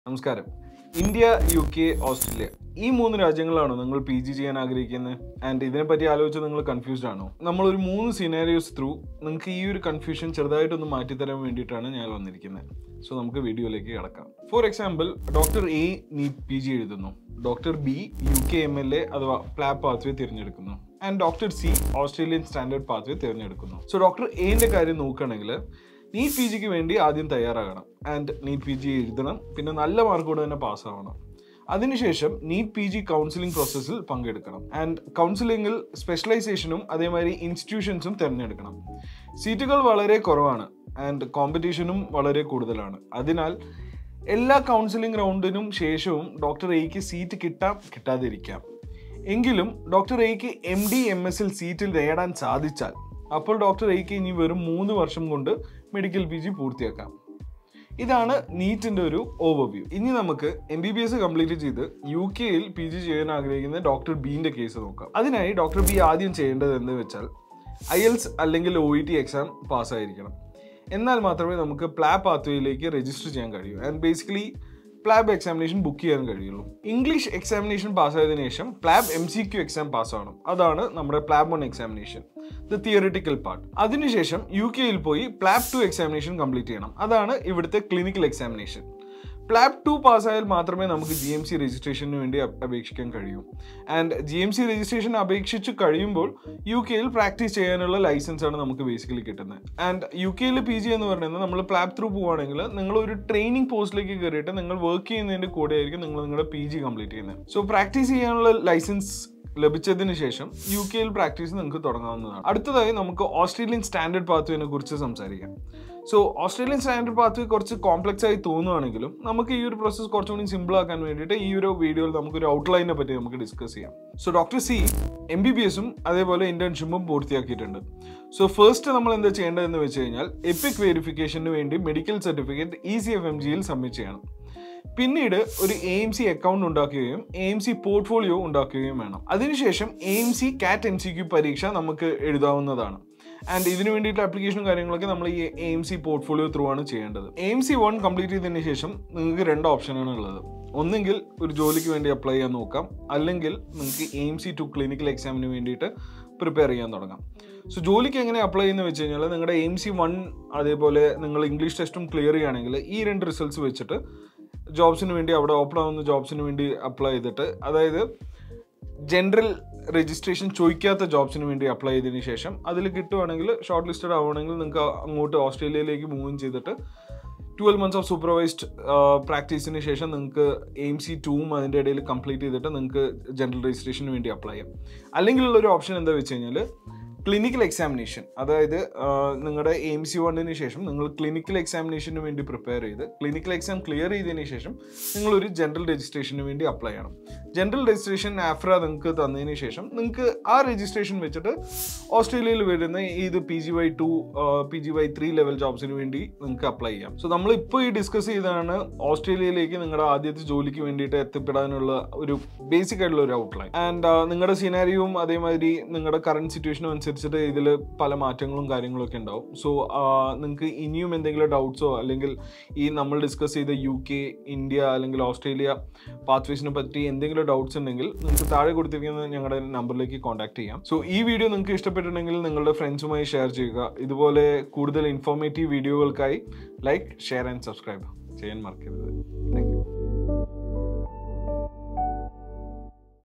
നമസ്കാരം India U K Australia ഈ മൂന്ന് രാജ്യങ്ങളാണോ നിങ്ങൾ പി ജി ചെയ്യാൻ ആഗ്രഹിക്കുന്നത് ആൻഡ് ഇതിനെപ്പറ്റി ആലോചിച്ച് നിങ്ങൾ കൺഫ്യൂസ്ഡ് ആണോ നമ്മളൊരു മൂന്ന് സിനാരിയോസ് ത്രൂ നിങ്ങൾക്ക് ഈ ഒരു കൺഫ്യൂഷൻ ചെറുതായിട്ടൊന്ന് മാറ്റിത്തരാൻ വേണ്ടിയിട്ടാണ് ഞാൻ വന്നിരിക്കുന്നത് സോ നമുക്ക് വീഡിയോയിലേക്ക് കിടക്കാം for example doctor A NEET P G എഴുതുന്നു doctor B U K M L A അഥവാ പ്ലാബ് പാത്വേ തിരഞ്ഞെടുക്കുന്നു and doctor C Australian standard pathway തിരഞ്ഞെടുക്കുന്നു സോ ഡോക്ടർ എന്റെ കാര്യം നോക്കുകയാണെങ്കിൽ നീറ്റ് പി ജിക്ക് വേണ്ടി ആദ്യം തയ്യാറാകണം ആൻഡ് നീറ്റ് പി ജി എഴുതണം പിന്നെ നല്ല മാർക്കോടെ തന്നെ പാസ്സാവണം അതിനുശേഷം നീറ്റ് പി ജി കൗൺസിലിംഗ് പ്രോസസ്സിൽ പങ്കെടുക്കണം ആൻഡ് കൗൺസിലിംഗിൽ സ്പെഷ്യലൈസേഷനും അതേമാതിരി ഇൻസ്റ്റിറ്റ്യൂഷൻസും തിരഞ്ഞെടുക്കണം സീറ്റുകൾ വളരെ കുറവാണ് ആൻഡ് കോമ്പറ്റീഷനും വളരെ കൂടുതലാണ് അതിനാൽ എല്ലാ കൗൺസിലിംഗ് റൗണ്ടിനും ശേഷവും ഡോക്ടർ എയ്ക്ക് സീറ്റ് കിട്ടാം കിട്ടാതിരിക്കാം എങ്കിലും ഡോക്ടർ എയ്ക്ക് എം ഡി എം എസിൽ സീറ്റിൽ നേടാൻ സാധിച്ചാൽ അപ്പോൾ ഡോക്ടർ എയ്ക്ക് ഇനി വെറും മൂന്ന് വർഷം കൊണ്ട് മെഡിക്കൽ പി ജി പൂർത്തിയാക്കാം ഇതാണ് നീറ്റിന്റെ ഒരു ഓവർവ്യൂ ഇനി നമുക്ക് M B B S complete ചെയ്ത് യു കെയിൽ പി ജി ചെയ്യാൻ ആഗ്രഹിക്കുന്ന ഡോക്ടർ ബീന്റെ കേസ് നോക്കാം അതിനായി ഡോക്ടർ ബി ആദ്യം ചെയ്യേണ്ടത് എന്ന് വെച്ചാൽ ഐ എൽസ് അല്ലെങ്കിൽ ഒ ഇ ടി എക്സാം പാസ്സായിരിക്കണം എന്നാൽ മാത്രമേ നമുക്ക് പ്ലാബ് പാത്വേയിലേക്ക് രജിസ്റ്റർ ചെയ്യാൻ കഴിയൂ and basically PLAB examination book ചെയ്യാൻ കഴിയുള്ളൂ ഇംഗ്ലീഷ് എക്സാമിനേഷൻ പാസ്സായതിനു ശേഷം PLAB M C Q exam പാസ്സാവണം അതാണ് നമ്മുടെ PLAB one examination the theoretical part അതിനുശേഷം യു കെയിൽ പോയി പ്ലാബ് ടു എക്സാമിനേഷൻ കംപ്ലീറ്റ് ചെയ്യണം അതാണ് ഇവിടുത്തെ ക്ലിനിക്കൽ എക്സാമിനേഷൻ പ്ലാബ് ടു പാസ്സായാൽ മാത്രമേ നമുക്ക് ജി എം സി രജിസ്ട്രേഷന് വേണ്ടി അപ്- അപേക്ഷിക്കാൻ കഴിയൂ and G M C registration അപേക്ഷിച്ച് കഴിയുമ്പോൾ യു കെയിൽ പ്രാക്ടീസ് ചെയ്യാനുള്ള ലൈസൻസ് ആണ് നമുക്ക് ബേസിക്കലി കിട്ടുന്നത് ആൻഡ് യു കെയിൽ പി ജി എന്ന് പറയുന്നത് നമ്മൾ പ്ലാബ് ത്രൂ പോവുകയാണെങ്കിൽ നിങ്ങൾ ഒരു ട്രെയിനിങ് പോസ്റ്റിലേക്ക് കയറിയിട്ട് നിങ്ങൾ വർക്ക് ചെയ്യുന്നതിന്റെ കൂടെ ആയിരിക്കും നിങ്ങൾ നിങ്ങളുടെ പി ജി കംപ്ലീറ്റ് ചെയ്യുന്നത് സോ പ്രാക്ടീസ് ചെയ്യാനുള്ള ലൈസൻസ് ലഭിച്ചതിന് ശേഷം യു കെയിൽ പ്രാക്ടീസ് നിങ്ങൾക്ക് തുടങ്ങാവുന്നതാണ് അടുത്തതായി നമുക്ക് ഓസ്ട്രേലിയൻ സ്റ്റാൻഡേർഡ് പാത്വേനെ കുറിച്ച് സംസാരിക്കാം സോ ഓസ്ട്രേലിയൻ സ്റ്റാൻഡേർഡ് പാത്വേ കുറച്ച് കോംപ്ലക്സ് ആയി തോന്നുവാണെങ്കിലും നമുക്ക് ഈ ഒരു പ്രോസസ്സ് കുറച്ചുകൂടി സിമ്പിൾ ആക്കാൻ വേണ്ടിയിട്ട് ഈ ഒരു വീഡിയോയിൽ നമുക്കൊരു ഔട്ട്ലൈനെ പറ്റി നമുക്ക് ഡിസ്കസ് ചെയ്യാം so doctor C M B B എസും അതേപോലെ ഇന്റേൺഷിപ്പും പൂർത്തിയാക്കിയിട്ടുണ്ട് സോ ഫസ്റ്റ് നമ്മൾ എന്താ ചെയ്യേണ്ടതെന്ന് വെച്ച് കഴിഞ്ഞാൽ എപ്പിക് വെരിഫിക്കേഷന് വേണ്ടി medical certificate E C F M ജിയിൽ സബ്മിറ്റ് ചെയ്യണം പിന്നീട് ഒരു എ എം സി അക്കൗണ്ട് ഉണ്ടാക്കുകയും എ എം സി പോർട്ട്ഫോളിയോ ഉണ്ടാക്കുകയും വേണം അതിനുശേഷം A M C CAT M C Q പരീക്ഷ നമുക്ക് എഴുതാവുന്നതാണ് ആൻഡ് ഇതിന് വേണ്ടിയിട്ട് ആപ്ലിക്കേഷനും കാര്യങ്ങളൊക്കെ നമ്മൾ ഈ A M C portfolio through ആണ് ചെയ്യേണ്ടത് A M C one complete ചെയ്തതിന് ശേഷം നിങ്ങൾക്ക് രണ്ട് ഓപ്ഷനാണ് ഉള്ളത് ഒന്നെങ്കിൽ ഒരു ജോലിക്ക് വേണ്ടി അപ്ലൈ ചെയ്യാൻ നോക്കാം അല്ലെങ്കിൽ നിങ്ങൾക്ക് A M C two clinical എക്സാമിന് വേണ്ടിയിട്ട് പ്രിപ്പയർ ചെയ്യാൻ തുടങ്ങാം സോ ജോലിക്ക് എങ്ങനെ അപ്ലൈ ചെയ്യുന്നത് വെച്ച് കഴിഞ്ഞാൽ നിങ്ങളുടെ എം സി വൺ അതേപോലെ നിങ്ങൾ ഇംഗ്ലീഷ് ടെസ്റ്റും ക്ലിയർ ചെയ്യുകയാണെങ്കിൽ ഈ രണ്ട് റിസൾട്ട്സ് വെച്ചിട്ട് ജോബ്സിന് വേണ്ടി അവിടെ ഓപ്പൺ ആവുന്ന ജോബ്സിന് വേണ്ടി അപ്ലൈ ചെയ്തിട്ട് അതായത് ജനറൽ രജിസ്ട്രേഷൻ ചോദിക്കാത്ത ജോബ്സിന് വേണ്ടി അപ്ലൈ ചെയ്തതിന് ശേഷം അതിൽ കിട്ടുവാണെങ്കിൽ ഷോർട്ട് ലിസ്റ്റഡ് ആവുകയാണെങ്കിൽ നിങ്ങൾക്ക് അങ്ങോട്ട് ഓസ്ട്രേലിയയിലേക്ക് മൂവ് ചെയ്തിട്ട് ട്വൽവ് മന്ത്സ് ഓഫ് സൂപ്പർവൈസ്ഡ് പ്രാക്ടീസിന് ശേഷം നിങ്ങൾക്ക് എയിം സി ടൂവും അതിൻ്റെ ഇടയിൽ കംപ്ലീറ്റ് ചെയ്തിട്ട് നിങ്ങൾക്ക് ജനറൽ രജിസ്ട്രേഷന് വേണ്ടി അപ്ലൈ ചെയ്യാം അല്ലെങ്കിലുള്ള ഒരു ഓപ്ഷൻ എന്താ വെച്ച് കഴിഞ്ഞാൽ ക്ലിനിക്കൽ എക്സാമിനേഷൻ അതായത് നിങ്ങളുടെ എയിം സി വണ്ണിന് ശേഷം നിങ്ങൾ ക്ലിനിക്കൽ എക്സാമിനേഷന് വേണ്ടി പ്രിപ്പയർ ചെയ്ത് ക്ലിനിക്കൽ എക്സാം ക്ലിയർ ചെയ്തതിന് ശേഷം നിങ്ങളൊരു ജനറൽ രജിസ്ട്രേഷന് വേണ്ടി അപ്ലൈ ചെയ്യണം ജനറൽ രജിസ്ട്രേഷൻ ആഫ്ര നിങ്ങൾക്ക് തന്നതിന് ശേഷം നിങ്ങൾക്ക് ആ രജിസ്ട്രേഷൻ വെച്ചിട്ട് ഓസ്ട്രേലിയയിൽ വരുന്ന ഏത് P G Y two P G Y three level ജോബ്സിന് വേണ്ടി നിങ്ങൾക്ക് അപ്ലൈ ചെയ്യാം സോ നമ്മൾ ഇപ്പോൾ ഈ ഡിസ്കസ് ചെയ്താണ് ഓസ്ട്രേലിയയിലേക്ക് നിങ്ങളുടെ ആദ്യത്തെ ജോലിക്ക് വേണ്ടിയിട്ട് എത്തിപ്പെടാനുള്ള ഒരു ബേസിക് ആയിട്ടുള്ള ഒരു ഔട്ട്ലൈൻ ആൻഡ് നിങ്ങളുടെ സിനാരിയും അതേമാതിരി നിങ്ങളുടെ കറണ്ട് സിറ്റുവേഷനും അനുസരിച്ചിട്ട് ഇതിൽ പല മാറ്റങ്ങളും കാര്യങ്ങളും ഒക്കെ ഉണ്ടാവും സോ നിങ്ങൾക്ക് ഇനിയും എന്തെങ്കിലും ഡൗട്ട്സോ അല്ലെങ്കിൽ ഈ നമ്മൾ ഡിസ്കസ് ചെയ്ത യു കെ ഇന്ത്യ അല്ലെങ്കിൽ ഓസ്ട്രേലിയ പാത്വേസിനെ പറ്റി എന്തെങ്കിലും ഡൗട്ട്സ് ഉണ്ടെങ്കിൽ നിങ്ങൾക്ക് താഴെ കൊടുത്തിരിക്കുന്ന ഞങ്ങളുടെ നമ്പറിലേക്ക് കോൺടാക്ട് ചെയ്യാം സോ ഈ വീഡിയോ നിങ്ങൾക്ക് ഇഷ്ടപ്പെട്ടിട്ടുണ്ടെങ്കിൽ നിങ്ങളുടെ ഫ്രണ്ട്സുമായി ഷെയർ ചെയ്യുക ഇതുപോലെ കൂടുതൽ ഇൻഫോർമേറ്റീവ് വീഡിയോകൾക്കായി ലൈക്ക് ഷെയർ ആൻഡ് സബ്സ്ക്രൈബ് ചെയ്യാൻ മറക്കരുത് താങ്ക് യു